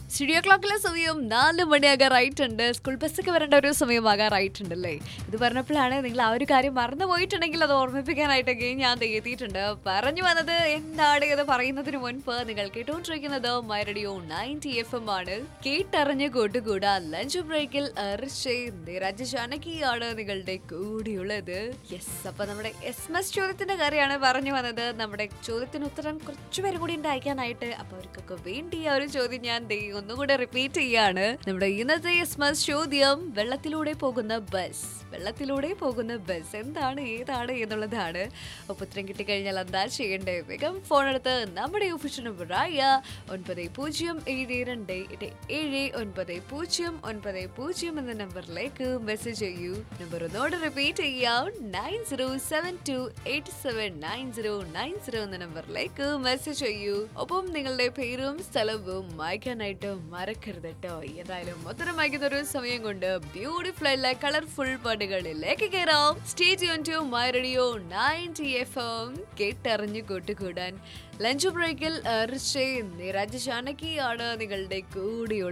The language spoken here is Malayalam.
സ്റ്റുഡിയോ ക്ലോക്കിലെ സമയം നാല് മണിയാകാറായിട്ടുണ്ട് സ്കൂൾ ബസ്സൊക്കെ വരേണ്ട ഒരു സമയമാകാറായിട്ടുണ്ടല്ലേ ഇത് പറഞ്ഞപ്പോഴാണ് നിങ്ങൾ ആ ഒരു കാര്യം മറന്നു പോയിട്ടുണ്ടെങ്കിൽ അത് ഓർമ്മിപ്പിക്കാനായിട്ടൊക്കെ ഞാൻ ദേ എത്തിയിട്ടുണ്ട് പറഞ്ഞു വന്നത് എന്താണ് എന്ന് പറയുന്നതിന് മുൻപ് നിങ്ങൾ കേട്ടുകൊണ്ടിരിക്കുന്നത് my radio ninety F M ആണ് കേട്ടറിഞ്ഞ് കൂട്ടുകൂടാ ലഞ്ച് ബ്രേക്കിൽ രാജ ജാനകിയാണ് നിങ്ങളുടെ കൂടിയുള്ളത് യെസ് അപ്പൊ നമ്മുടെ എസ് എം എസ് ചോദ്യത്തിന്റെ കാര്യമാണ് പറഞ്ഞു വന്നത് നമ്മുടെ ചോദ്യത്തിന് ഉത്തരം കുറച്ചു പേരും കൂടി ഉണ്ട് അയക്കാനായിട്ട് അപ്പൊ അവർക്കൊക്കെ വേണ്ടി ആ ഒരു ചോദ്യം ഞാൻ ദേ ഒന്നുകൂടെ റിപ്പീറ്റ് ചെയ്യാണ് നമ്മുടെ ഇന്നത്തെ എസ് എം എസ് ചോദ്യം വെള്ളത്തിലൂടെ പോകുന്ന ബസ് വെള്ളത്തിലൂടെ പോകുന്ന ബസ് എന്താണ് ഏതാണ് എന്നുള്ളതാണ് അപ്പൊ ഉത്തരം കിട്ടിക്കഴിഞ്ഞാൽ എന്താ ചെയ്യണ്ടേ വേഗം ഫോൺ എടുത്ത് നമ്മുടെ ഒഫീഷ്യൽ നമ്പറായ ഒൻപത് പൂജ്യം ഏഴ് രണ്ട് എട്ട് ഏഴ് ഒൻപത് പൂജ്യം ഒൻപത് പൂജ്യം എന്ന നമ്പറിലേക്ക് മെസ്സേജ് ചെയ്യൂ നമ്പർ ഒന്നോട് റിപ്പീറ്റ് ചെയ്യാം nine zero seven two eight seven nine zero nine zero എന്ന നമ്പറിലേക്ക് മെസ്സേജ് ചെയ്യൂ ഒപ്പം നിങ്ങളുടെ പേരും സ്ഥലവും വായിക്കാനായിട്ട് മറക്കരുത് കേട്ടോ ഏതായാലും ഉത്തരം വായിക്കുന്ന ഒരു സമയം കൊണ്ട് ബ്യൂട്ടിഫുൾ ആയിട്ടുള്ള കളർഫുൾ പാട്ടുകളിലേക്ക് കയറാം stage to my radio ninety F M കേട്ടറിഞ്ഞു കൂട്ടുകൂടാൻ ലഞ്ച് ബ്രേക്കിൽ റിഷേ നിരാജ് ജാനകിയാണ് നിങ്ങളുടെ കൂടെയുള്ള